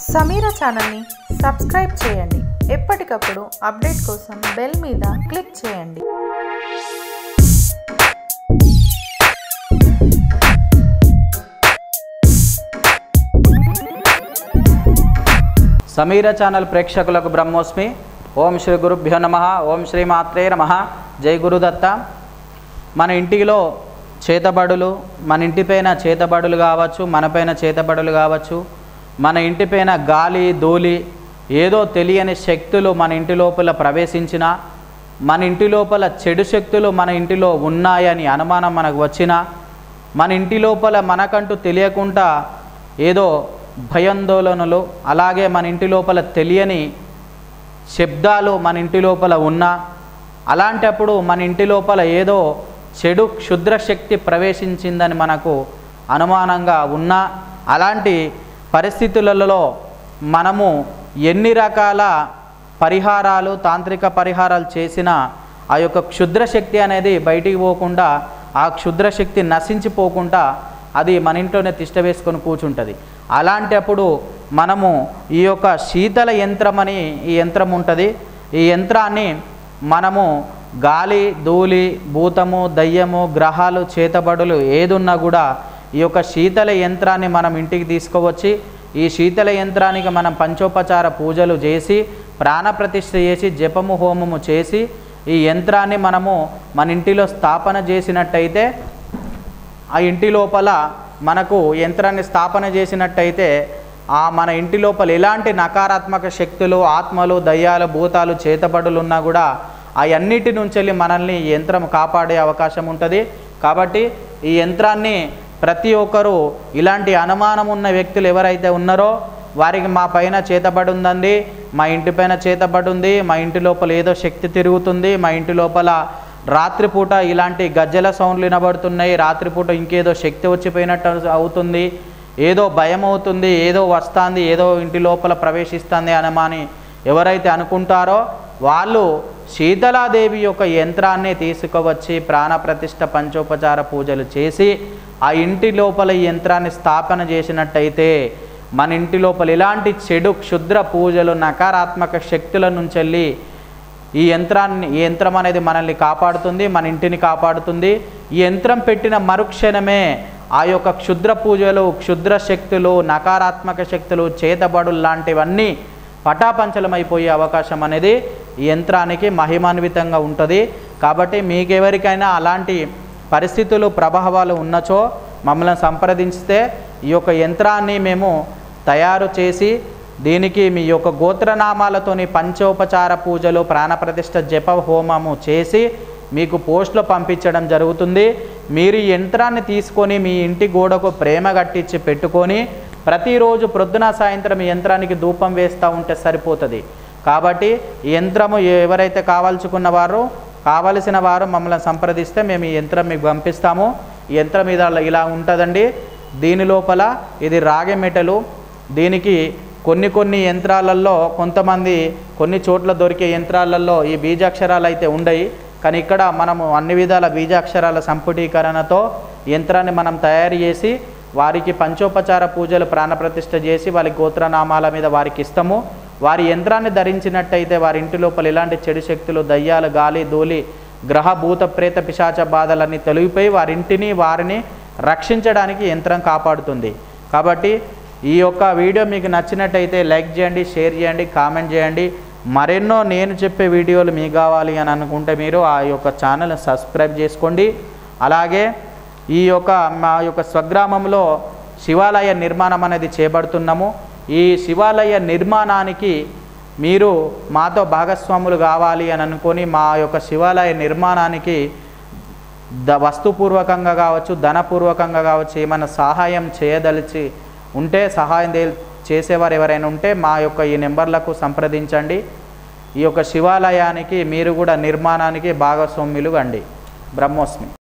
సమీర ఛానల్ని సబ్స్క్రైబ్ చేయండి ఎప్పటికప్పుడు అప్డేట్ కోసం బెల్ మీద క్లిక్ చేయండి సమీర ఛానల్ ప్రేక్షకులకు బ్రహ్మోస్మి ఓం శ్రీ గురుభ్యో నమ ఓం శ్రీ మాత్రే నమ జై గురుదత్త మన ఇంటిలో చేతబడులు మన ఇంటిపైన చేతబడులు కావచ్చు మనపైన చేతబడులు కావచ్చు మన ఇంటిపైన గాలి ధూళి ఏదో తెలియని శక్తులు మన ఇంటి లోపల ప్రవేశించిన మన ఇంటి లోపల చెడు శక్తులు మన ఇంటిలో ఉన్నాయని అనుమానం మనకు వచ్చినా మన ఇంటి లోపల మనకంటూ తెలియకుండా ఏదో భయాందోళనలు అలాగే మన ఇంటి లోపల తెలియని శబ్దాలు మన ఇంటి లోపల ఉన్నా అలాంటప్పుడు మన ఇంటి లోపల ఏదో చెడు క్షుద్ర శక్తి ప్రవేశించిందని మనకు అనుమానంగా ఉన్నా అలాంటి పరిస్థితులలో మనము ఎన్ని రకాల పరిహారాలు తాంత్రిక పరిహారాలు చేసినా ఆ యొక్క క్షుద్ర శక్తి అనేది బయటికి పోకుండా ఆ క్షుద్ర శక్తి నశించిపోకుండా అది మన ఇంట్లోనే తిష్ట వేసుకొని కూర్చుంటుంది అలాంటప్పుడు మనము ఈ యొక్క శీతల యంత్రం అని ఈ యంత్రం ఉంటుంది ఈ యంత్రాన్ని మనము గాలి ధూళి భూతము దయ్యము గ్రహాలు చేతబడులు ఏదున్నా కూడా ఈ యొక్క శీతల యంత్రాన్ని మనం ఇంటికి తీసుకువచ్చి ఈ శీతల యంత్రానికి మనం పంచోపచార పూజలు చేసి ప్రాణప్రతిష్ఠ చేసి జపము హోమము చేసి ఈ యంత్రాన్ని మనము మన ఇంటిలో స్థాపన చేసినట్టయితే ఆ ఇంటి లోపల మనకు యంత్రాన్ని స్థాపన చేసినట్టయితే ఆ మన ఇంటి లోపల ఎలాంటి నకారాత్మక శక్తులు ఆత్మలు దయ్యాలు భూతాలు చేతబడులు ఉన్నా కూడా ఆ అన్నిటి నుంచి వెళ్ళి మనల్ని ఈ యంత్రం కాపాడే అవకాశం ఉంటుంది కాబట్టి ఈ యంత్రాన్ని ప్రతి ఒక్కరూ ఇలాంటి అనుమానం ఉన్న వ్యక్తులు ఎవరైతే ఉన్నారో వారికి మా పైన చేతబడి ఉందండి మా ఇంటి పైన చేతబడి ఉంది మా ఇంటి లోపల ఏదో శక్తి తిరుగుతుంది మా ఇంటి లోపల రాత్రిపూట ఇలాంటి గజ్జల సౌండ్లు వినబడుతున్నాయి రాత్రిపూట ఇంకేదో శక్తి వచ్చిపోయినట్టు అవుతుంది ఏదో భయం అవుతుంది ఏదో వస్తుంది ఏదో ఇంటి లోపల ప్రవేశిస్తుంది అనమాని ఎవరైతే అనుకుంటారో వాళ్ళు శీతలాదేవి యొక్క యంత్రాన్ని తీసుకువచ్చి ప్రాణప్రతిష్ఠ పంచోపచార పూజలు చేసి ఆ ఇంటి లోపల ఈ యంత్రాన్ని స్థాపన చేసినట్టయితే మన ఇంటి లోపల ఇలాంటి చెడు క్షుద్ర పూజలు నకారాత్మక శక్తుల నుంచి వెళ్ళి ఈ యంత్రాన్ని ఈ యంత్రం అనేది మనల్ని కాపాడుతుంది మన ఇంటిని కాపాడుతుంది ఈ యంత్రం పెట్టిన మరుక్షణమే ఆ యొక్క క్షుద్ర పూజలు క్షుద్ర శక్తులు నకారాత్మక శక్తులు చేతబడులు లాంటివన్నీ పటాపంచలమైపోయే అవకాశం అనేది ఈ యంత్రానికి మహిమాన్వితంగా ఉంటుంది కాబట్టి మీకెవరికైనా అలాంటి పరిస్థితులు ప్రభావాలు ఉన్నచో మమ్మల్ని సంప్రదించితే ఈ యొక్క యంత్రాన్ని మేము తయారు చేసి దీనికి మీ యొక్క గోత్రనామాలతోని పంచోపచార పూజలు ప్రాణప్రతిష్ఠ జప హోమము చేసి మీకు పోస్ట్లో పంపించడం జరుగుతుంది మీరు ఈ యంత్రాన్ని తీసుకొని మీ ఇంటి గోడకు ప్రేమ కట్టించి పెట్టుకొని ప్రతిరోజు ప్రొద్దున సాయంత్రం ఈ యంత్రానికి ధూపం వేస్తూ ఉంటే సరిపోతుంది కాబట్టి ఈ యంత్రము ఎవరైతే కావాల్చుకున్న వారు కావలసిన వారు మమ్మల్ని సంప్రదిస్తే మేము ఈ యంత్రం మీకు పంపిస్తాము ఈ యంత్రం మీద ఇలా ఉంటుందండి దీని లోపల ఇది రాగి మెటలు దీనికి కొన్ని కొన్ని యంత్రాలలో కొంతమంది కొన్ని చోట్ల దొరికే యంత్రాలలో ఈ బీజాక్షరాలు అయితే ఉండయి కానీ ఇక్కడ మనము అన్ని విధాల బీజాక్షరాల సంపుటీకరణతో యంత్రాన్ని మనం తయారు చేసి వారికి పంచోపచార పూజలు ప్రాణప్రతిష్ఠ చేసి వారి గోత్రనామాల మీద వారికి ఇస్తాము వారి యంత్రాన్ని ధరించినట్టయితే వారి ఇంటి లోపల ఇలాంటి చెడు శక్తులు దయ్యాలు గాలి ధూళి గ్రహ భూత ప్రేత పిశాచ బాధలన్నీ తొలగిపోయి వారి ఇంటిని వారిని రక్షించడానికి యంత్రం కాపాడుతుంది కాబట్టి ఈ యొక్క వీడియో మీకు నచ్చినట్టయితే లైక్ చేయండి షేర్ చేయండి కామెంట్ చేయండి మరెన్నో నేను చెప్పే వీడియోలు మీకు కావాలి అని అనుకుంటే మీరు ఆ యొక్క ఛానల్ని సబ్స్క్రైబ్ చేసుకోండి అలాగే ఈ యొక్క మా యొక్క స్వగ్రామంలో శివాలయ నిర్మాణం అనేది చేపడుతున్నాము ఈ శివాలయ నిర్మాణానికి మీరు మాతో భాగస్వాములు కావాలి అని అనుకొని మా యొక్క శివాలయ నిర్మాణానికి ద వస్తుపూర్వకంగా కావచ్చు ధనపూర్వకంగా కావచ్చు ఏమైనా సహాయం చేయదలిచి ఉంటే సహాయం దే- చేసేవారు ఎవరైనా ఉంటే మా యొక్క ఈ నెంబర్లకు సంప్రదించండి ఈ యొక్క శివాలయానికి మీరు కూడా నిర్మాణానికి భాగస్వామ్యులు కండి బ్రహ్మోస్మి